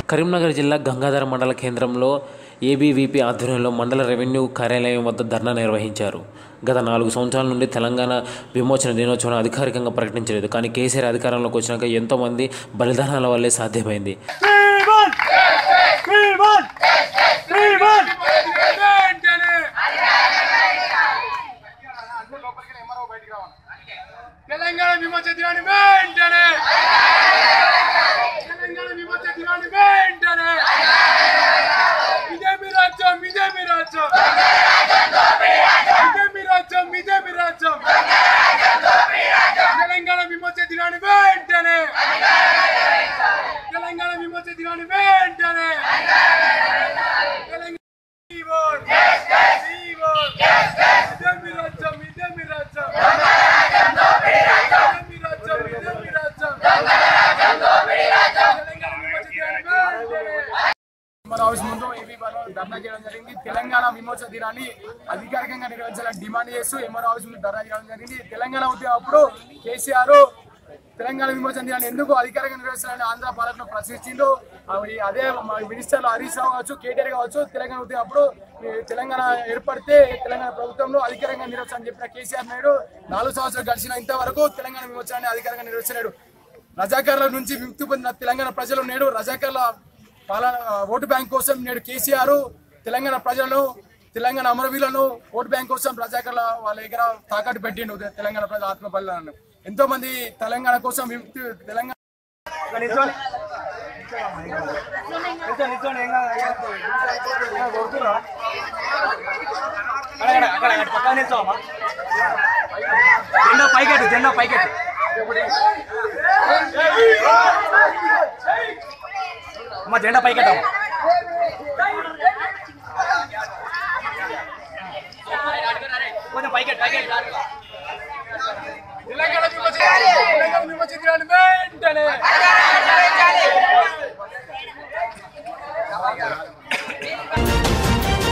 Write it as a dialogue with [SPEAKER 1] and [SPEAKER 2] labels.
[SPEAKER 1] కరీంనగర్ జిల్లా గంగాధర మండల కేంద్రంలో ఏబీవీపీ ఆధ్వర్యంలో మండల రెవెన్యూ కార్యాలయం వద్ద ధర్నా నిర్వహించారు గత నాలుగు సంవత్సరాల నుండి తెలంగాణ విమోచన దినోత్సవం అధికారికంగా ప్రకటించలేదు కానీ కేసీఆర్ అధికారంలోకి వచ్చినాక ఎంతోమంది బలిదానాల వల్లే సాధ్యమైంది
[SPEAKER 2] తెలంగాణ విమోచన దినాన్ని వెంటనే తెలంగాణ విమోచన దినాన్ని వెంటనే ఇదే మీ రాజ్యం ఇదే మీ రాజ్యం ఇదే మీ రాజ్యం ఇదే మీ రాజ్యం తెలంగాణ విమోచన దినాన్ని వెంటనే తెలంగాణ విమోచన దినాన్ని వెంటనే తెలంగాణ జీవన్ జీవన్ ఇదే మీ రాజ్యం ఇదే మీ రాజ్యం మన హౌస్ ముందు ఏపీ వాళ్ళు ధర్నా చేయడం జరిగింది తెలంగాణ విమోచన దినాన్ని అధికారికంగా నిర్వహించాలని డిమాండ్ చేస్తూ ఎంఆర్ హౌస్ ముందు ధర్నా చేయడం జరిగింది తెలంగాణ ఉద్యమం అప్పుడు కేసీఆర్ తెలంగాణ విమోచన దినాన్ని ఎందుకు అధికారికంగా నిర్వహించాలని ఆంధ్ర పాలకులు ప్రశ్నించిండు అవి అదే మా మినిస్టర్లు హరీష్ రావు కావచ్చు కేటీఆర్ కావచ్చు తెలంగాణ ఉద్యమం అప్పుడు ఈ తెలంగాణ ఏర్పడితే తెలంగాణ ప్రభుత్వంలో అధికారికంగా నిర్వహించాలని చెప్పిన కేసీఆర్ నాయుడు నాలుగు సంవత్సరాలు గడిచిన ఇంతవరకు తెలంగాణ విమోచనాన్ని అధికారికంగా నిర్వహించలేడు రజాకారుల నుంచి విముక్తి పొందిన తెలంగాణ ప్రజలు నేడు రజాకారుల పాలన ఓటు బ్యాంక్ కోసం నేడు కేసీఆర్ తెలంగాణ ప్రజలను తెలంగాణ అమరవీరులను ఓటు బ్యాంక్ కోసం రజాకారుల వాళ్ళ దగ్గర తాకట్టు పెట్టిండు తెలంగాణ ప్రజల ఆత్మ బలిదానాలను ఎంతో మంది తెలంగాణ కోసం విముక్తి తెలంగాణ
[SPEAKER 3] జెండా పైకెట్టు జెండా పైకెట్టు అమ్మ జెండా పైకెట్టాము కొంచెం పైకెట్టు పైకెట్టు
[SPEAKER 2] తెలంగాణ విమోచన తెలంగాణ విమోచన దినాన్ని వెంటనే